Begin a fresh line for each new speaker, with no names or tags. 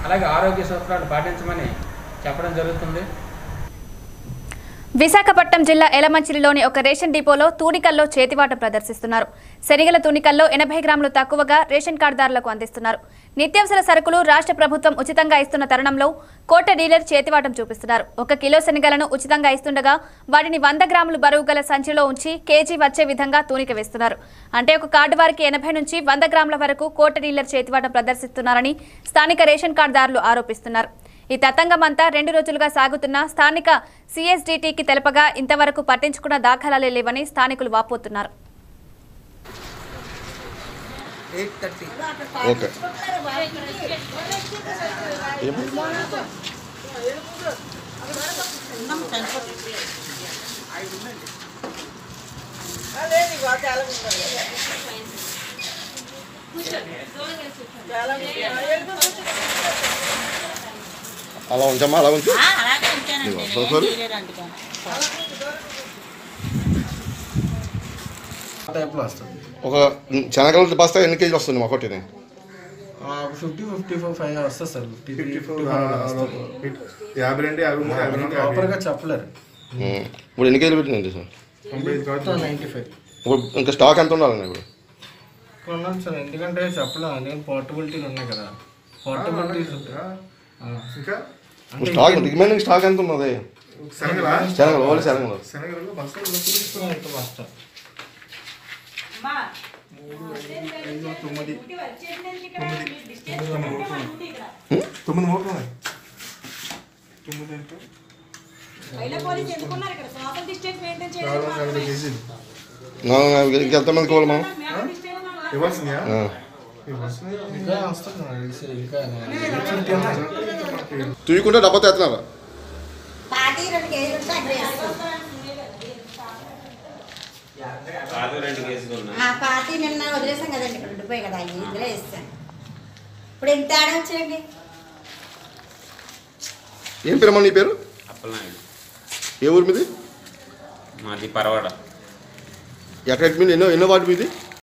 అలాగే ఆరోగ్య సూత్రాలు పాటించమని చెప్పడం జరుగుతుంది
విశాఖపట్నం జిల్లా ఎలమంచిలిలోని ఒక రేషన్ డిపోలో తూనికల్లో చేతివాట ప్రదర్శిస్తున్నారు శనిగల తూనికల్లో ఎనభై గ్రాములు తక్కువగా రేషన్ కార్డుదారులకు అందిస్తున్నారు నిత్యావసర సరుకులు రాష్ట్ర ప్రభుత్వం ఉచితంగా ఇస్తున్న తరుణంలో కోట డీలర్ చేతివాటం చూపిస్తున్నారు ఒక కిలో శనగలను ఉచితంగా ఇస్తుండగా వాటిని వంద గ్రాములు బరువు గల సంచిలో ఉంచి కేజీ వచ్చే విధంగా తూనిక వేస్తున్నారు అంటే ఒక కార్డు వారికి ఎనభై నుంచి వంద గ్రాముల వరకు కోట డీలర్ చేతివాటం ప్రదర్శిస్తున్నారని స్థానిక రేషన్ కార్డుదారులు ఆరోపిస్తున్నారు ఈ తతంగమంతా రెండు రోజులుగా సాగుతున్న స్థానిక సిఎస్డిటికి తెలపగా ఇంతవరకు పట్టించుకున్న దాఖలాలే లేవని స్థానికులు వాపోతున్నారు
ఓకే అలా ఉంచమ్మా అలా ఉంచు
అలాగే ఉంచానండి
ఇదిగో,
నేనేం
sorry.
చేయలేదండి కానీ.
టైప్లో వస్తుంది
ఒక శనగల బస్తా ఎన్ని కేజీలు వస్తుంది ఒకటిని
ఫిఫ్టీ ఫిఫ్టీ ఫోర్ ఫైవ్ వస్తుంది సార్ ఫిఫ్టీ
ఫిఫ్టీ ఫోర్ యాభై రెండు యాభై మూడు యాభై నాలుగు యాభై
ప్రాపర్గా చెప్పలేరు
ఉమ్. ఇప్పుడు ఎన్ని కేజీలు పెట్టిందండి సార్
తొంభై ఐదు కావచ్చు
నైంటీ ఫైవ్
ఇప్పుడు ఇంకా స్టాక్ ఎంత ఉండాలండి ఇప్పుడు
ఇక్కడ ఉన్నాను సార్ ఎందుకంటే చెప్పలేము ఎందుకంటే పోర్టబిలిటీలు ఉన్నాయి కదా పోర్టబిలిటీస్
ఇంకా
ఇప్పుడు స్టాక్ రిమైనింగ్ స్టాక్ ఎంత ఉన్నది
శనగలా
శనగలు ఓన్లీ శనగలు
శనగలు బస్తాలు
కష్టం
ఐదు తొమ్మిది తొమ్మిది మూటలు ఉన్నాయి తొమ్మిది అంటే కేవలం నలభై కేజీలు
ఇంకెంతమందికి ఇవ్వాలి మనం
ఇవ్వాల్సిందా
ఆ.
ఇవ్వాల్సింది
ఇంకా వస్తుంది నాకు తెలిసి ఇంకా
తుయ్యకుంటే డబ్బా తెస్తున్నారా
పాతి రెండు కేజీలు ఉంటే అక్కడ వేస్తాం. ఆ పాతి నిన్న వదిలేసాం కదండి ఇక్కడ ఉండిపోయి కదా అవి ఇందులో వేస్తాను ఇప్పుడు ఎంత తేడా వచ్చేయండి
ఏం పేరమ్మా నీ పేరు
అప్పలనాయుడు
ఏ ఊరు మీది
మాది పరవాడ
ఎక్కడ మీది ఎన్నో ఎన్నో వాటి మీది